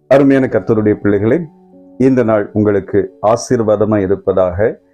அருமையான கர்த்தருடைய பிள்ளைகளே இந்த நாள் உங்களுக்கு ஆசீர்வாதமாய் இருப்பதாக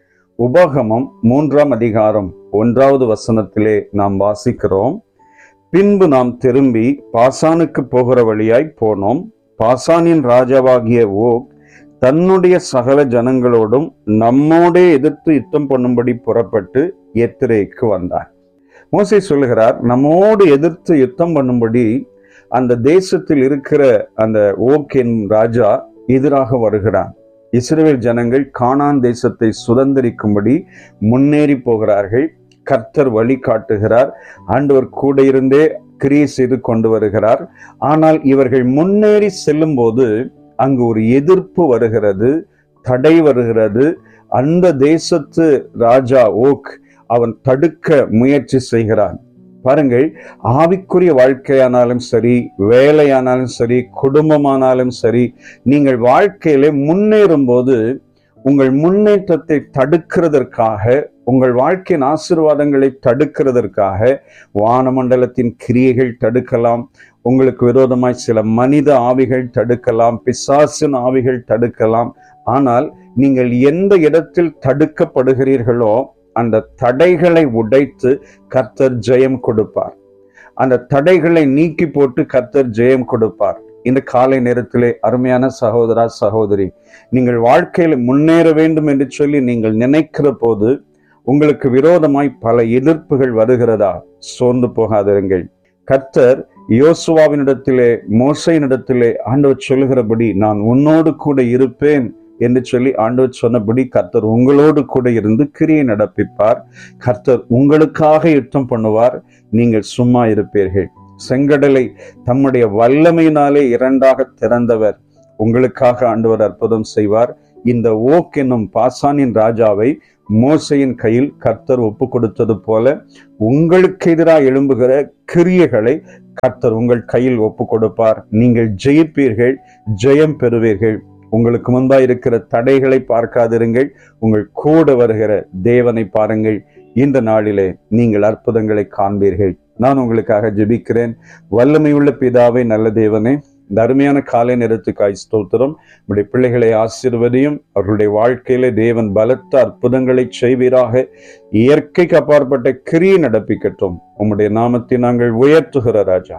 உபாகமம் மூன்றாம் அதிகாரம் ஒன்றாவது வசனத்திலே நாம் வாசிக்கிறோம் பின்பு நாம் திரும்பி பாசானுக்கு போகிற வழியாய் போனோம் பாசானின் ராஜாவாகிய ஓக் தன்னுடைய சகல ஜனங்களோடும் நம்மோடே எதிர்த்து யுத்தம் பண்ணும்படி புறப்பட்டு எத்திரேக்கு வந்தார் மோசே சொல்லுகிறார் நம்மோடு எதிர்த்து யுத்தம் பண்ணும்படி அந்த தேசத்தில் இருக்கிற அந்த ஓகேன் ராஜா எதிராக வருகிறான் இஸ்ரேல் ஜனங்கள் கானான் தேசத்தை சுதந்திரிக்கும்படி முன்னேறி போகிறார்கள் கர்த்தர் வழி காட்டுகிறார் ஆண்டவர் கூட இருந்தே கிரியை செய்து கொண்டு வருகிறார் ஆனால் இவர்கள் முன்னேறி செல்லும் போது அங்கு ஒரு எதிர்ப்பு வருகிறது தடை வருகிறது அந்த தேசத்து ராஜா ஓக் அவன் தடுக்க முயற்சி செய்கிறான் பாருங்கள் ஆவிக்குரிய வாழ்க்கையானாலும் சரி வேலையானாலும் சரி குடும்பமானாலும் சரி நீங்கள் வாழ்க்கையிலே முன்னேறும் போது உங்கள் முன்னேற்றத்தை தடுக்கிறதற்காக உங்கள் வாழ்க்கையின் ஆசீர்வாதங்களை தடுக்கிறதற்காக வானமண்டலத்தின் கிரியைகள் தடுக்கலாம் உங்களுக்கு விரோதமாய் சில மனித ஆவிகள் தடுக்கலாம் பிசாசின் ஆவிகள் தடுக்கலாம் ஆனால் நீங்கள் எந்த இடத்தில் தடுக்கப்படுகிறீர்களோ அந்த தடைகளை உடைத்து கர்த்தர் ஜெயம் கொடுப்பார் அந்த தடைகளை நீக்கி போட்டு கர்த்தர் ஜெயம் கொடுப்பார் இந்த காலை நேரத்திலே அருமையான சகோதரா சகோதரி நீங்கள் வாழ்க்கையில் முன்னேற வேண்டும் என்று சொல்லி நீங்கள் நினைக்கிற போது உங்களுக்கு விரோதமாய் பல எதிர்ப்புகள் வருகிறதா சோர்ந்து போகாதிருங்கள் கர்த்தர் யோசுவாவினிடத்திலே மோசையினிடத்திலே ஆண்டவர் சொல்லுகிறபடி நான் உன்னோடு கூட இருப்பேன் என்று சொல்லி ஆண்டவர் சொன்னபடி கர்த்தர் உங்களோடு கூட இருந்து கிரியை நடப்பிப்பார் கர்த்தர் உங்களுக்காக யுத்தம் பண்ணுவார் நீங்கள் சும்மா இருப்பீர்கள் செங்கடலை தம்முடைய வல்லமையினாலே இரண்டாக திறந்தவர் உங்களுக்காக ஆண்டவர் அற்புதம் செய்வார் இந்த ஓக் என்னும் பாசானின் ராஜாவை மோசையின் கையில் கர்த்தர் ஒப்பு கொடுத்தது போல உங்களுக்கு எதிராக எழும்புகிற கிரியைகளை கர்த்தர் உங்கள் கையில் ஒப்பு கொடுப்பார் நீங்கள் ஜெயிப்பீர்கள் ஜெயம் பெறுவீர்கள் உங்களுக்கு முன்பா இருக்கிற தடைகளை பார்க்காதிருங்கள் உங்கள் கூட வருகிற தேவனை பாருங்கள் இந்த நாளிலே நீங்கள் அற்புதங்களை காண்பீர்கள் நான் உங்களுக்காக ஜெபிக்கிறேன் வல்லமையுள்ள பிதாவை நல்ல தேவனே இந்த அருமையான காலை நேரத்துக்காய் ஸ்தோத்திரம் நம்முடைய பிள்ளைகளை ஆசீர்வதியும் அவர்களுடைய வாழ்க்கையில தேவன் பலத்த அற்புதங்களை செய்வீராக இயற்கைக்கு அப்பாற்பட்ட கிரியை நடப்பிக்கட்டும் உம்முடைய நாமத்தை நாங்கள் உயர்த்துகிற ராஜா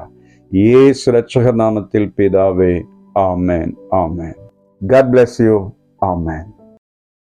ஏசு ரட்சகர் நாமத்தில் பிதாவே ஆமேன் ஆமேன் God bless you. Amen.